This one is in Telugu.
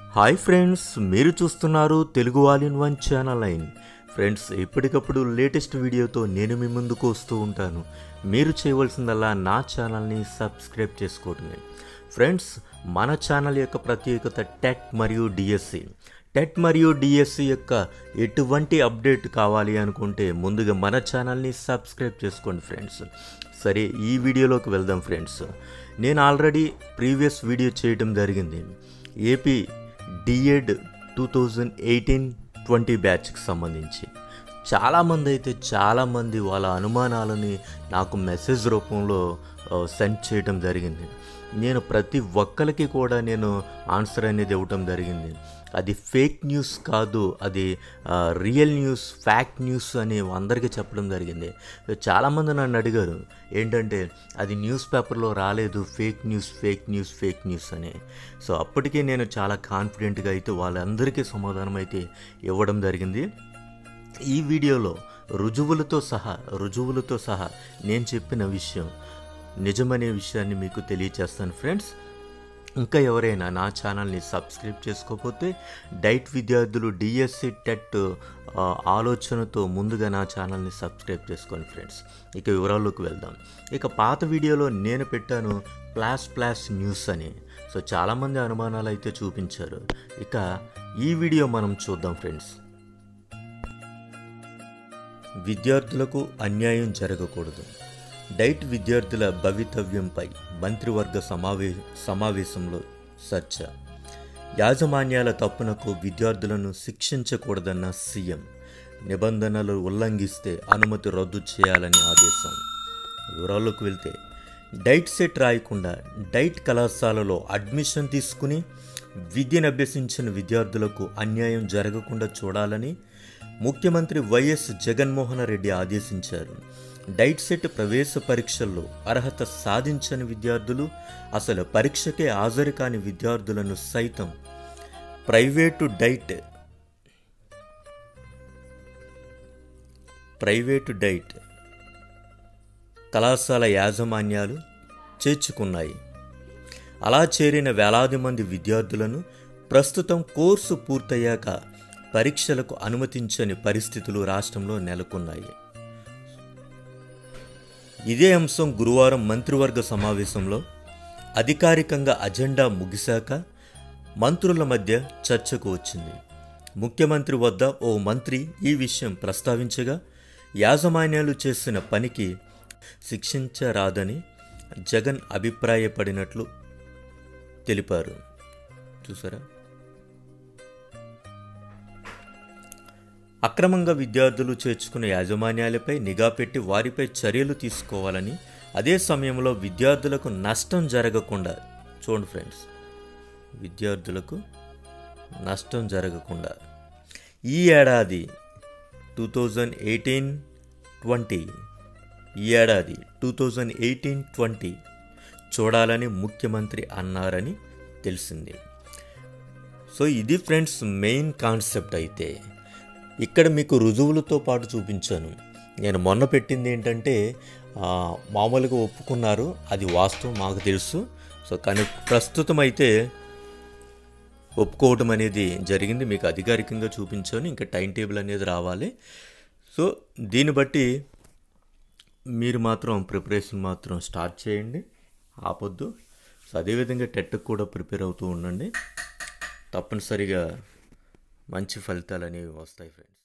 హాయ్ ఫ్రెండ్స్ మీరు చూస్తున్నారు Telugu all in one channel line friends ఎప్పటికప్పుడు లేటెస్ట్ వీడియోతో నేను మీ ముందుకు వస్తూ ఉంటాను మీరు చేయవలసిందల్లా నా ఛానల్ని సబ్స్క్రైబ్ చేసుకోవటమే ఫ్రెండ్స్ మన ఛానల్ యొక్క ప్రత్యేకత టెట్ మరియు డిఎస్సి టెట్ మరియు డిఎస్సి యొక్క ఎటువంటి అప్డేట్ కావాలి అనుకుంటే ముందుగా మన ఛానల్ని సబ్స్క్రైబ్ చేసుకోండి ఫ్రెండ్స్ సరే ఈ వీడియోలోకి వెళ్దాం ఫ్రెండ్స్ నేను ఆల్రెడీ ప్రీవియస్ వీడియో చేయడం జరిగింది AP DEd two thousand eighteen twenty బ్యాచ్కి సంబంధించి చాలామంది అయితే చాలామంది వాళ్ళ అనుమానాలని నాకు మెసేజ్ రూపంలో సెండ్ చేయడం జరిగింది నేను ప్రతి ఒక్కరికి కూడా నేను ఆన్సర్ అనేది ఇవ్వటం జరిగింది అది ఫేక్ న్యూస్ కాదు అది రియల్ న్యూస్ ఫ్యాక్ట్ న్యూస్ అని అందరికీ చెప్పడం జరిగింది చాలామంది నన్ను అడిగారు ఏంటంటే అది న్యూస్ పేపర్లో రాలేదు fake news fake news fake news అని సో అప్పటికే నేను చాలా కాన్ఫిడెంట్గా అయితే వాళ్ళందరికీ సమాధానం అయితే ఇవ్వడం జరిగింది ఈ వీడియోలో రుజువులతో సహా రుజువులతో సహా నేను చెప్పిన విషయం నిజమనే విషయాన్ని మీకు తెలియచేస్తాను ఫ్రెండ్స్ ఇంకా ఎవరైనా నా ఛానల్ని సబ్స్క్రైబ్ చేసుకోకపోతే డైట్ విద్యార్థులు డిఎస్సి టెట్ ఆ, ఆలోచనతో ముందుగా నా ఛానల్ని సబ్స్క్రైబ్ చేసుకోండి ఫ్రెండ్స్ ఇక వివరాల్లోకి వెళ్దాం ఇక పాత వీడియోలో నేను పెట్టాను ప్లాస్ ప్లాస్ న్యూస్ అని సో చాలామంది అనుమానాలు అయితే చూపించారు ఇక ఈ వీడియో మనం చూద్దాం ఫ్రెండ్స్ విద్యార్థులకు అన్యాయం జరగకూడదు డైట్ విద్యార్థుల భవితవ్యంపై మంత్రివర్గ సమావే సమావేశంలో చర్చ యాజమాన్యాల తప్పునకు విద్యార్థులను శిక్షించకూడదన్న సీఎం నిబంధనలు ఉల్లంఘిస్తే అనుమతి రద్దు చేయాలని ఆదేశం వివరాల్లోకి వెళ్తే డైట్ సెట్ రాయకుండా డైట్ కళాశాలలో అడ్మిషన్ తీసుకుని విద్యను అభ్యసించిన విద్యార్థులకు అన్యాయం జరగకుండా చూడాలని ముఖ్యమంత్రి వైఎస్ జగన్మోహన్ రెడ్డి ఆదేశించారు డైట్ సెట్ ప్రవేశ పరీక్షల్లో అర్హత సాధించని విద్యార్థులు అసలు పరీక్షకే హాజరు కాని విద్యార్థులను సైతం ప్రైవేటు డైట్ ప్రైవేటు డైట్ కళాశాల యాజమాన్యాలు చేర్చుకున్నాయి అలా చేరిన వేలాది మంది విద్యార్థులను ప్రస్తుతం కోర్సు పూర్తయ్యాక పరీక్షలకు అనుమతించని పరిస్థితులు రాష్ట్రంలో నెలకొన్నాయి ఇదే అంశం గురువారం మంత్రివర్గ సమావేశంలో అధికారికంగా అజెండా ముగిశాక మంత్రుల మధ్య చర్చకు వచ్చింది ముఖ్యమంత్రి వద్ద ఓ మంత్రి ఈ విషయం ప్రస్తావించగా యాజమాన్యాలు చేసిన పనికి శిక్షించరాదని జగన్ అభిప్రాయపడినట్లు తెలిపారు చూసారా అక్రమంగా విద్యార్థులు చేర్చుకున్న యాజమాన్యాలపై నిఘా పెట్టి వారిపై చర్యలు తీసుకోవాలని అదే సమయంలో విద్యార్థులకు నష్టం జరగకుండా చూడండి ఫ్రెండ్స్ విద్యార్థులకు నష్టం జరగకుండా ఈ ఏడాది టూ థౌజండ్ ఎయిటీన్ ట్వంటీ ఈ ఏడాది టూ థౌజండ్ ఎయిటీన్ ట్వంటీ చూడాలని ముఖ్యమంత్రి అన్నారని తెలిసింది సో ఇది ఫ్రెండ్స్ మెయిన్ కాన్సెప్ట్ అయితే ఇక్కడ మీకు రుజువులతో పాటు చూపించాను నేను మొన్న పెట్టింది ఏంటంటే ఆ, మామూలుగా ఒప్పుకున్నారు అది వాస్తవం మాకు తెలుసు సో కానీ ప్రస్తుతం అయితే ఒప్పుకోవటం అనేది జరిగింది మీకు అధికారికంగా చూపించాను ఇంకా టైం టేబుల్ అనేది రావాలి సో దీన్ని బట్టి మీరు మాత్రం ప్రిపరేషన్ మాత్రం స్టార్ట్ చేయండి ఆపొద్దు సో అదేవిధంగా టెట్కి కూడా ప్రిపేర్ అవుతూ ఉండండి తప్పనిసరిగా మంచి ఫలితాలు అనేవి వస్తాయి ఫ్రెండ్స్